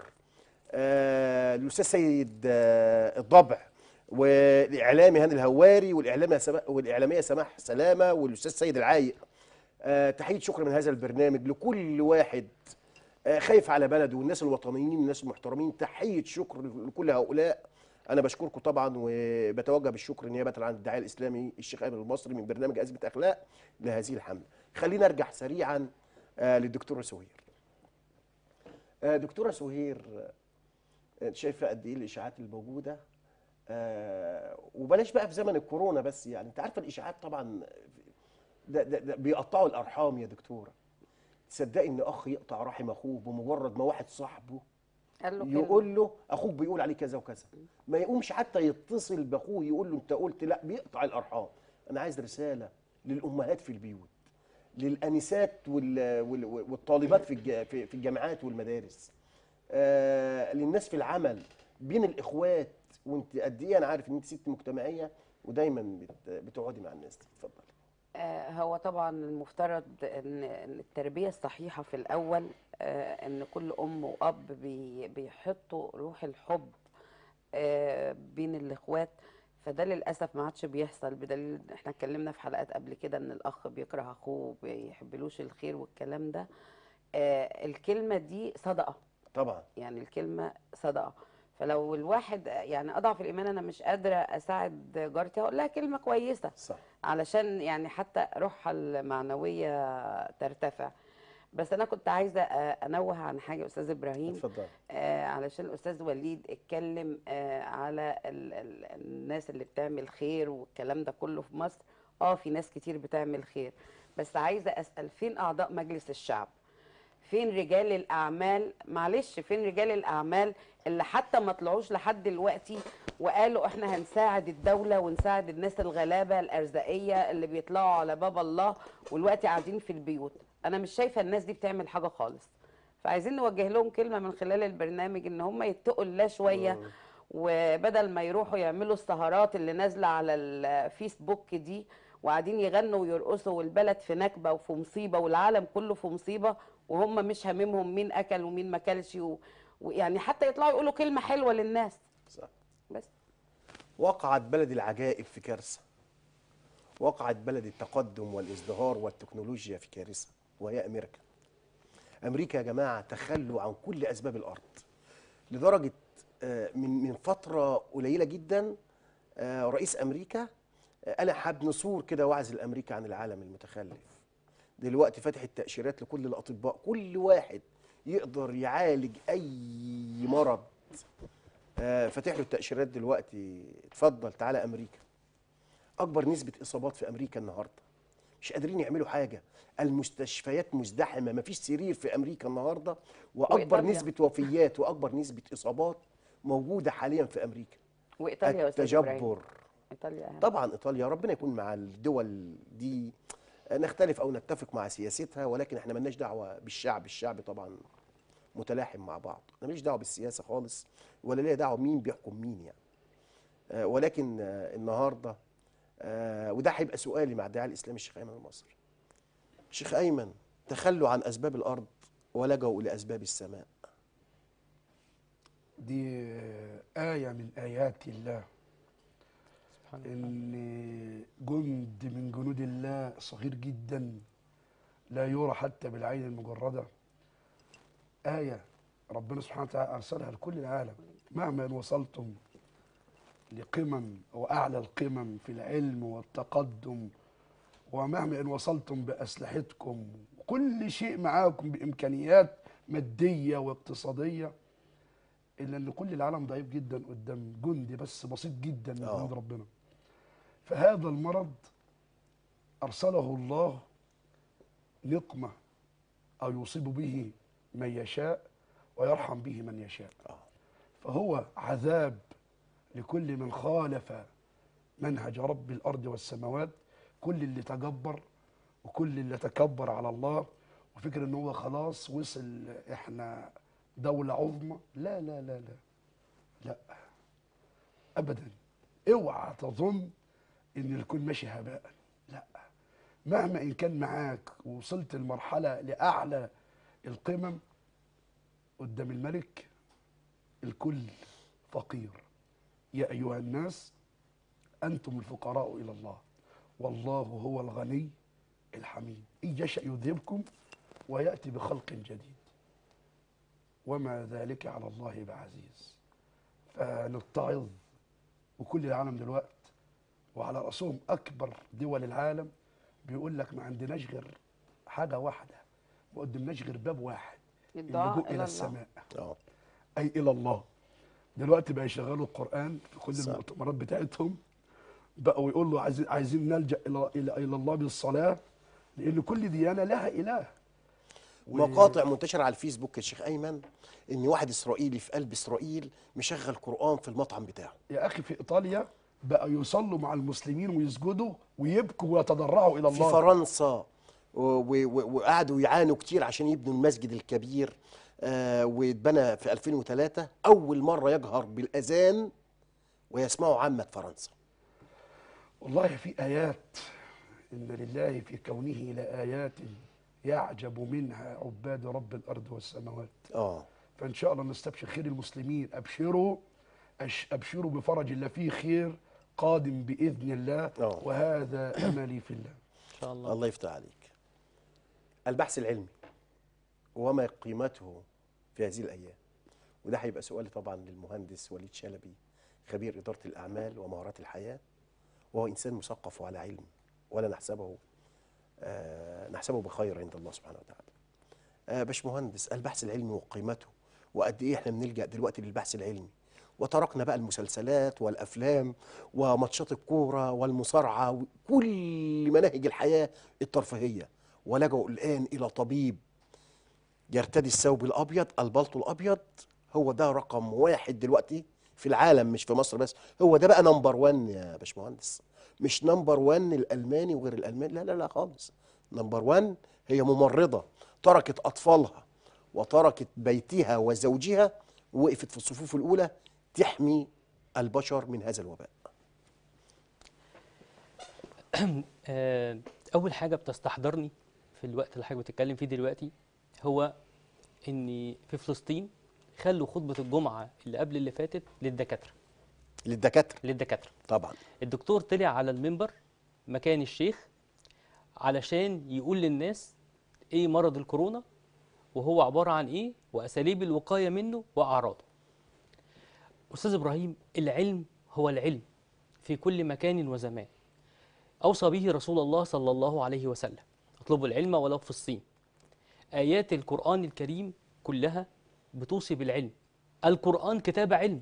آه للاستاذ سيد آه الضبع والاعلامي هاني الهواري والاعلاميه سما والاعلاميه سماح سلامه والاستاذ سيد العايق آه تحيه شكر من هذا البرنامج لكل واحد آه خايف على بلده والناس الوطنيين الناس المحترمين تحيه شكر لكل هؤلاء انا بشكركم طبعا وبتوجه بالشكر نيابه عن الداعيه الاسلامي الشيخ ايمن المصري من برنامج ازمه اخلاق لهذه الحمله خلينا ارجع سريعا آه للدكتوره سهير آه دكتوره سهير آه شايفه قد ايه الاشاعات الموجوده آه وبلاش بقى في زمن الكورونا بس يعني انت عارفه الاشاعات طبعا ده, ده, ده بيقطعوا الارحام يا دكتوره تصدقي ان اخ يقطع رحم اخوه بمجرد ما واحد صاحبه قال له كلمة. يقول له اخوك بيقول عليه كذا وكذا ما يقومش حتى يتصل باخوه يقول له انت قلت لا بيقطع الارحام انا عايز رساله للامهات في البيوت للانسات وال- وال- والطالبات في الج- في في الجامعات والمدارس آه للناس في العمل بين الاخوات وانت قد ايه انا عارف ان انت ست مجتمعيه ودايما بت- بتقعدي مع الناس دي اتفضلي آه، هو طبعا المفترض ان إن التربيه الصحيحه في الاول آه، ان كل ام واب بي- بيحطوا روح الحب آه، بين الاخوات فده للاسف ما عادش بيحصل بدليل إن احنا اتكلمنا في حلقات قبل كده ان الاخ بيكره اخوه وبيحبلوش الخير والكلام ده آه، الكلمه دي صدقه طبعا يعني الكلمة صدقة فلو الواحد يعني أضعف الإيمان أنا مش قادرة أساعد جارتي هقول لها كلمة كويسة صح علشان يعني حتى روحها المعنوية ترتفع بس أنا كنت عايزة آه، أنوه عن حاجة أستاذ إبراهيم اتفضلي آه، علشان الأستاذ وليد اتكلم آه، على ال ال الناس اللي بتعمل خير والكلام ده كله في مصر اه في ناس كتير بتعمل خير بس عايزة أسأل فين أعضاء مجلس الشعب فين رجال الاعمال معلش فين رجال الاعمال اللي حتى ما طلعوش لحد دلوقتي وقالوا احنا هنساعد الدوله ونساعد الناس الغلابه الارزاقيه اللي بيطلعوا على باب الله والوقت قاعدين في البيوت انا مش شايفه الناس دي بتعمل حاجه خالص فعايزين نوجه لهم كلمه من خلال البرنامج ان هم يتقوا الله شويه وبدل ما يروحوا يعملوا السهرات اللي نازله على الفيسبوك دي وقاعدين يغنوا ويرقصوا والبلد في نكبه وفي مصيبه والعالم كله في مصيبه وهم مش هاممهم مين اكل ومين ما اكلش و- ويعني حتى يطلعوا يقولوا كلمه حلوه للناس صح بس وقعت بلد العجائب في كارثة وقعت بلد التقدم والازدهار والتكنولوجيا في كارثة وهي أمريكا أمريكا يا جماعة تخلوا عن كل أسباب الأرض لدرجة آه، من من فترة قليلة جدا آه، رئيس أمريكا آه، أنا حاب نصور كده وعزل أمريكا عن العالم المتخلف دلوقتي فاتح التأشيرات لكل الأطباء كل واحد يقدر يعالج أي مرض آه، فاتح له التأشيرات دلوقتي اتفضل تعالى أمريكا أكبر نسبة إصابات في أمريكا النهاردة مش قادرين يعملوا حاجة المستشفيات مزدحمة مفيش سرير في أمريكا النهاردة وأكبر وإيطاليا. نسبة وفيات وأكبر نسبة إصابات موجودة حاليا في أمريكا وايطاليا يا استاذ إبراهيم. التجبر ايطاليا أهم. طبعا ايطاليا ربنا يكون مع الدول دي نختلف او نتفق مع سياستها ولكن احنا ملناش دعوه بالشعب الشعب طبعا متلاحم مع بعض انا ماليش دعوه بالسياسه خالص ولا ليا دعوه مين بيحكم مين يعني آه، ولكن آه، النهارده آه، وده هيبقى سؤالي مع الداعي الاسلامي الشيخ ايمن المصري الشيخ ايمن تخلوا عن اسباب الارض ولجوا الى اسباب السماء دي آية من آيات الله سبحان الله إن جند من جنود الله صغير جدا لا يرى حتى بالعين المجردة آية ربنا سبحانه وتعالى أرسلها لكل العالم مهما إن وصلتم لقمم وأعلى القمم في العلم والتقدم ومهما إن وصلتم بأسلحتكم كل شيء معاكم بإمكانيات مادية واقتصادية إلا إن كل العالم ضعيف جدا قدام جندي بس بسيط جدا من آه. جند ربنا فهذا المرض أرسله الله نقمة أو يصيب به من يشاء ويرحم به من يشاء آه. فهو عذاب لكل من خالف منهج رب الأرض والسماوات كل اللي تجبر وكل اللي تكبر على الله وفكر ان هو خلاص وصل احنا دولة عظمى لا لا لا لا لا ابدا اوعى تظن ان الكون ماشي هباء لا مهما ان كان معاك ووصلت المرحلة لاعلى القمم قدام الملك الكل فقير يا ايها الناس انتم الفقراء الى الله والله هو الغني الحميد ان يشاء يذهبكم وياتي بخلق جديد وما ذلك على الله بعزيز فنتعظ وكل العالم دلوقت وعلى راسهم اكبر دول العالم بيقول لك ما عندناش غير حاجه واحده ما قدمناش غير باب واحد الدعاء اللجوء إلى الى الله. السماء اه اي الى الله دلوقتي بقى يشغلوا القران في كل صح. المؤتمرات بتاعتهم بقوا يقولوا عايزين عايزين نلجا الى الى الى الله بالصلاه لان كل ديانه لها اله مقاطع منتشرة على الفيسبوك يا شيخ أيمن إن واحد إسرائيلي في قلب إسرائيل مشغل قرآن في المطعم بتاعه يا اخي في ايطاليا بقى يصلوا مع المسلمين ويسجدوا ويبكوا ويتضرعوا الى في الله فرنسا و- و- و- وقعدوا يعانوا كتير عشان يبنوا المسجد الكبير آه، واتبنى في 2003 أول مرة يجهر بالأذان ويسمعه عامة فرنسا والله في ايات ان لله في كونه لايات يعجب منها عباد رب الارض والسماوات آه فان شاء الله نستبشر خير المسلمين ابشروا أش- ابشروا بفرج الله فيه خير قادم باذن الله آه. وهذا املي في الله ان شاء الله الله يفتح عليك البحث العلمي وما قيمته في هذه الأيام وده هيبقى سؤالي طبعا للمهندس وليد شلبي خبير إدارة الأعمال ومهارات الحياة وهو إنسان مثقف وعلى علم ولا نحسبه آه نحسبه بخير عند الله سبحانه وتعالى آه باشمهندس البحث العلمي وقيمته وقد إيه إحنا بنلجأ دلوقتي للبحث العلمي وتركنا بقى المسلسلات والأفلام وماتشات الكورة والمصارعة وكل مناهج الحياة الترفيهية ولجأوا الآن إلى طبيب يرتدي الثوب الابيض البلطو الابيض هو ده رقم واحد دلوقتي في العالم مش في مصر بس هو ده بقى نمبر 1 يا باشمهندس مش نمبر 1 الالماني وغير الالماني لا لا لا خالص نمبر 1 هي ممرضه تركت اطفالها وتركت بيتها وزوجها ووقفت في الصفوف الاولى تحمي البشر من هذا الوباء آه، اول حاجه بتستحضرني في الوقت اللي حضرتك بتتكلم فيه دلوقتي هو ان في فلسطين خلوا خطبه الجمعه اللي قبل اللي فاتت للدكاتره للدكاتره للدكاتره طبعا الدكتور طلع على المنبر مكان الشيخ علشان يقول للناس ايه مرض الكورونا وهو عباره عن ايه واساليب الوقايه منه واعراضه استاذ ابراهيم العلم هو العلم في كل مكان وزمان اوصى به رسول الله صلى الله عليه وسلم اطلبوا العلم ولو في الصين ايات القران الكريم كلها بتوصي بالعلم القران كتاب علم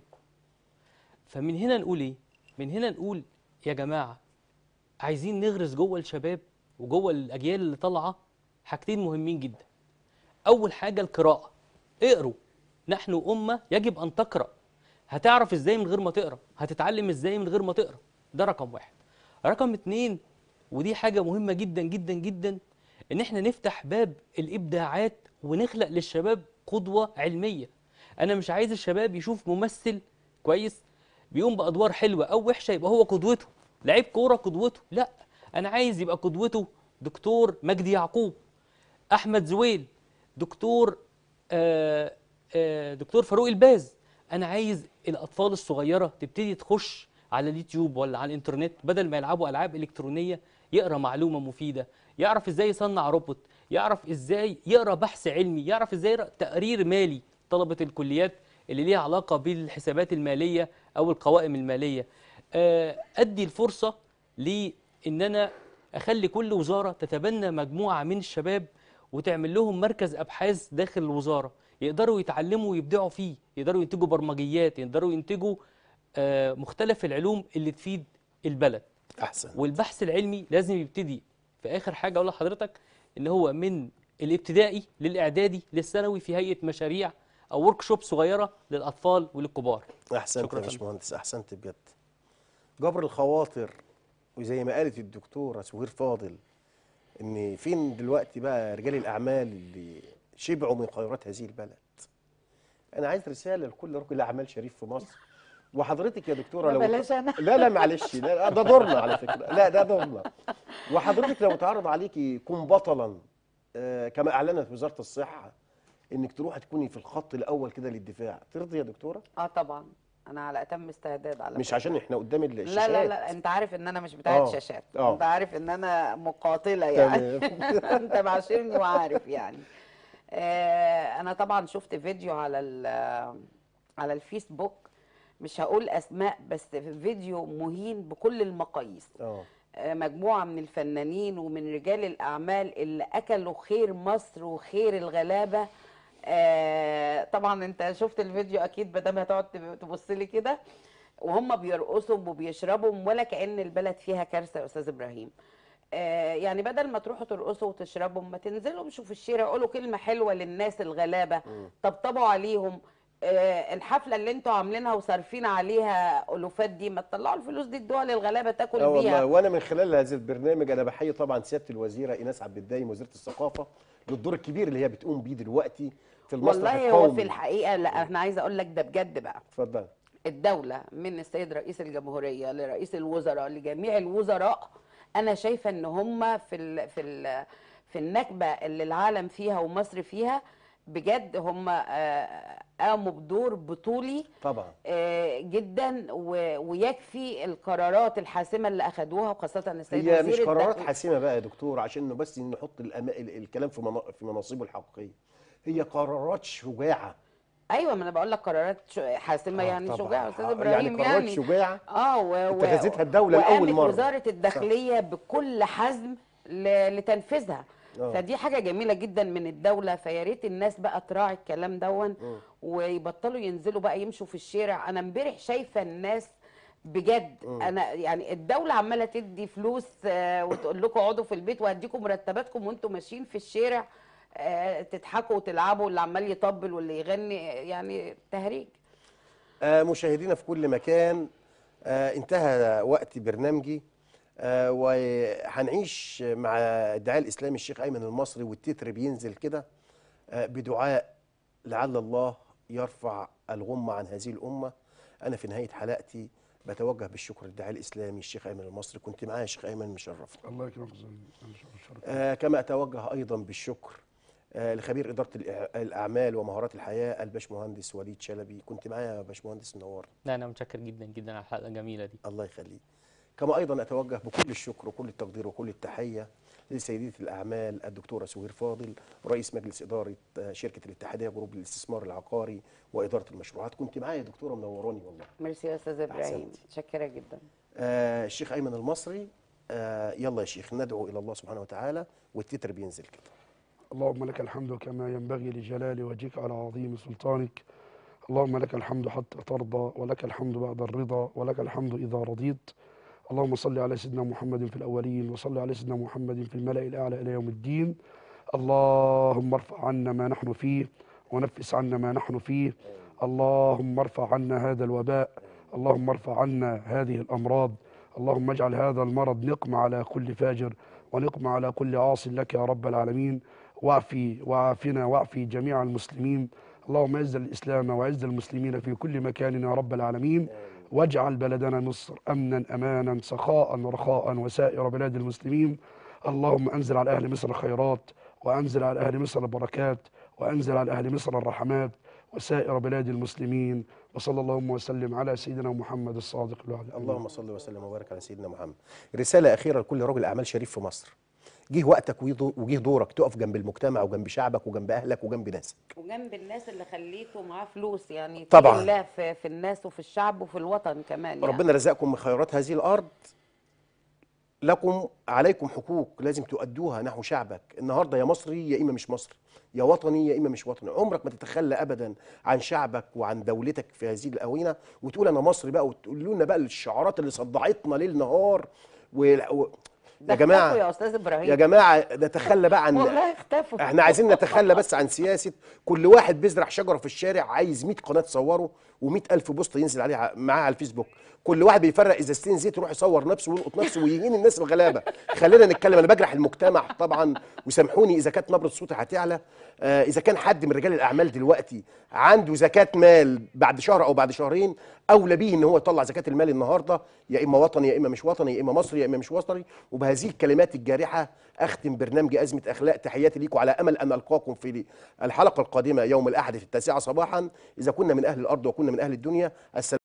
فمن هنا نقول ايه من هنا نقول يا جماعه عايزين نغرس جوه الشباب وجوه الاجيال اللي طالعه حاجتين مهمين جدا اول حاجه القراءه اقروا نحن امه يجب ان تقرا هتعرف ازاي من غير ما تقرا هتتعلم ازاي من غير ما تقرا ده رقم واحد رقم اتنين ودي حاجه مهمه جدا جدا جدا ان احنا نفتح باب الابداعات ونخلق للشباب قدوه علميه انا مش عايز الشباب يشوف ممثل كويس بيقوم بادوار حلوه او وحشه يبقى هو قدوته لعيب كوره قدوته لا انا عايز يبقى قدوته دكتور مجدي يعقوب احمد زويل دكتور آه آه دكتور فاروق الباز انا عايز الاطفال الصغيره تبتدي تخش على اليوتيوب ولا على الانترنت بدل ما يلعبوا العاب الكترونيه يقرا معلومه مفيده يعرف ازاي يصنع روبوت يعرف ازاي يقرا بحث علمي يعرف ازاي يقرا تقرير مالي طلبه الكليات اللي ليها علاقه بالحسابات الماليه او القوائم الماليه آه، ادي الفرصه لان انا اخلي كل وزاره تتبنى مجموعه من الشباب وتعمل لهم مركز ابحاث داخل الوزاره يقدروا يتعلموا ويبدعوا فيه يقدروا ينتجوا برمجيات يقدروا ينتجوا آه، مختلف العلوم اللي تفيد البلد احسن والبحث العلمي لازم يبتدي في اخر حاجه اقول لحضرتك ان هو من الابتدائي للاعدادي للثانوي في هيئه مشاريع او ورك شوب صغيره للاطفال وللكبار احسنت شكراً يا يا فندم. باشمهندس احسنت بجد جبر الخواطر وزي ما قالت الدكتوره سهير فاضل ان فين دلوقتي بقى رجال الاعمال اللي شبعوا من خيرات هذه البلد انا عايز رساله لكل رجل اعمال شريف في مصر وحضرتك يا دكتوره لا لو بلاش أنا. لا لا معلش لا ده دورنا على فكره لا ده دورنا وحضرتك لو اتعرض عليكي كن بطلا آه، كما اعلنت وزاره الصحه انك تروحي تكوني في الخط الاول كده للدفاع ترضي يا دكتوره اه طبعا انا على اتم استعداد على مش فكرة. عشان احنا قدام لا الشاشات لا لا انت عارف ان انا مش بتاعت آه، شاشات آه. انت عارف ان انا مقاتله يعني انت معاشرني وعارف يعني آه انا طبعا شفت فيديو على ال- على الفيسبوك مش هقول اسماء بس فيديو مهين بكل المقاييس اه آه، مجموعة من الفنانين ومن رجال الأعمال اللي أكلوا خير مصر وخير الغلابة آه، طبعا أنت شفت الفيديو أكيد مدام هتقعد تب- تبص لي كده وهم بيرقصوا وبيشربوا ولا كأن البلد فيها كارثة يا أستاذ إبراهيم آه، يعني بدل ما تروحوا ترقصوا وتشربوا ما تنزلوا امشوا في الشارع قولوا كلمة حلوة للناس الغلابة طبطبوا عليهم آه، الحفلة اللي انتوا عاملينها وصارفين عليها ألوفات دي ما تطلعوا الفلوس دي ادوها للغلابة تاكل اه بيها والله وانا من خلال هذا البرنامج انا بحيي طبعا سياده الوزيره ايناس عبد الدايم وزيره الثقافه للدور الكبير اللي هي بتقوم بيه دلوقتي في المسرح والله هو القومي في الحقيقه لا انا عايزه اقول لك ده بجد بقى اتفضل الدوله من السيد رئيس الجمهوريه لرئيس الوزراء لجميع الوزراء انا شايفه ان هم في ال في ال في النكبه اللي العالم فيها ومصر فيها بجد هم آه، قاموا بدور بطولي طبعا آه، جدا و- ويكفي القرارات الحاسمه اللي اخذوها وخاصه السيد هي وزير مش قرارات الداخلية. حاسمه بقى يا دكتور عشان إنه بس نحط الأما... ال- الكلام في منا... في مناصبه الحقيقيه هي قرارات شجاعه ايوه ما انا بقول لك قرارات ش- حاسمه آه، يعني طبعاً. شجاع استاذ آه، ابراهيم يعني قرارات شجاعه اه و... و... اتخذتها الدولة لأول وقامت مرة. وزارة الداخلية بكل حزم ل... لتنفيذها آه. فدي حاجة جميلة جدا من الدولة فيا ريت الناس بقى تراعي الكلام دون ويبطلوا ينزلوا بقى يمشوا في الشارع انا امبارح شايفة الناس بجد انا يعني الدولة عمالة تدي فلوس آه، وتقول لكم اقعدوا في البيت وهديكم مرتباتكم وانتم ماشيين في الشارع آه، تضحكوا وتلعبوا واللي عمال يطبل واللي يغني يعني تهريج آه، مشاهدينا في كل مكان آه، انتهى وقت برنامجي آه، وهنعيش مع الداعية الإسلامي الشيخ أيمن المصري والتتر بينزل كده آه، بدعاء لعل الله يرفع الغمة عن هذه الأمة أنا في نهاية حلقتي بتوجه بالشكر للداعية الإسلامي الشيخ أيمن المصري كنت معايا يا شيخ أيمن مشرف الله يكرمك زي أنا شرف آه، كما أتوجه أيضا بالشكر آه، لخبير إدارة الإع- الأعمال ومهارات الحياة الباشمهندس وليد شلبي كنت معايا يا باشمهندس منور لا انا متشكر جدا جدا على الحلقه الجميله دي الله يخليك كما ايضا اتوجه بكل الشكر وكل التقدير وكل التحيه لسيدة الاعمال الدكتوره سهير فاضل رئيس مجلس اداره آه، شركه الاتحاديه جروب الاستثمار العقاري واداره المشروعات كنت معايا يا دكتوره منوراني والله ميرسي يا استاذ ابراهيم أحسنت. متشكره جدا آه الشيخ ايمن المصري آه يلا يا شيخ ندعو الى الله سبحانه وتعالى والتتر بينزل كده اللهم لك الحمد كما ينبغي لجلال وجهك على عظيم سلطانك اللهم لك الحمد حتى ترضى ولك الحمد بعد الرضا ولك الحمد إذا رضيت اللهم صل على سيدنا محمد في الأولين وصل على سيدنا محمد في الملأ الأعلى إلى يوم الدين اللهم ارفع عنا ما نحن فيه ونفس عنا ما نحن فيه اللهم ارفع عنا هذا الوباء اللهم ارفع عنا هذه الأمراض اللهم اجعل هذا المرض نقمة على كل فاجر ونقمة على كل عاص لك يا رب العالمين واعفي وعافنا واعفي جميع المسلمين اللهم اعز الإسلام وعز المسلمين في كل مكان يا رب العالمين واجعل بلدنا مصر أمنا أمانا سخاء رخاء وسائر بلاد المسلمين اللهم أنزل على أهل مصر خيرات وأنزل على أهل مصر البركات وأنزل على أهل مصر الرحمات وسائر بلاد المسلمين وصلى اللهم وسلم على سيدنا محمد الصادق الوعد اللهم صل وسلم وبارك على سيدنا محمد رساله اخيره لكل رجل اعمال شريف في مصر جه وقتك ويضو- وجه دورك تقف جنب المجتمع وجنب شعبك وجنب اهلك وجنب ناسك وجنب الناس اللي خليته معاه فلوس يعني طبعاً. تقي الله في, في الناس وفي الشعب وفي الوطن كمان يعني. ربنا رزقكم من خيرات هذه الارض لكم عليكم حقوق لازم تؤدوها نحو شعبك النهارده يا مصري يا اما مش مصري يا وطني يا اما مش وطني عمرك ما تتخلى ابدا عن شعبك وعن دولتك في هذه الاونه وتقول انا مصري بقى وتقول لنا بقى الشعارات اللي صدعتنا ليل نهار و... و... ده يا جماعه اختفوا يا استاذ ابراهيم يا جماعه نتخلى بقى عن والله اختفوا احنا عايزين نتخلى بس عن سياسه كل واحد بيزرع شجره في الشارع عايز 100 قناه تصوره و100 الف بوست ينزل عليه ع- معاه على الفيسبوك كل واحد بيفرق ازازتين زيت يروح يصور نفسه ويلقط نفسه ويهين الناس الغلابه خلينا نتكلم انا بجرح المجتمع طبعا وسامحوني اذا كانت نبره صوتي هتعلى آه اذا كان حد من رجال الاعمال دلوقتي عنده زكاه مال بعد شهر او بعد شهرين اولى بيه ان هو يطلع زكاه المال النهارده يا اما وطني يا اما مش وطني يا اما مصري يا اما مش وطني وبهذه الكلمات الجارحه اختم برنامج ازمه اخلاق تحياتي ليكم على امل ان القاكم في الحلقه القادمه يوم الاحد في التاسعه صباحا اذا كنا من اهل الارض وكنا من اهل الدنيا السلام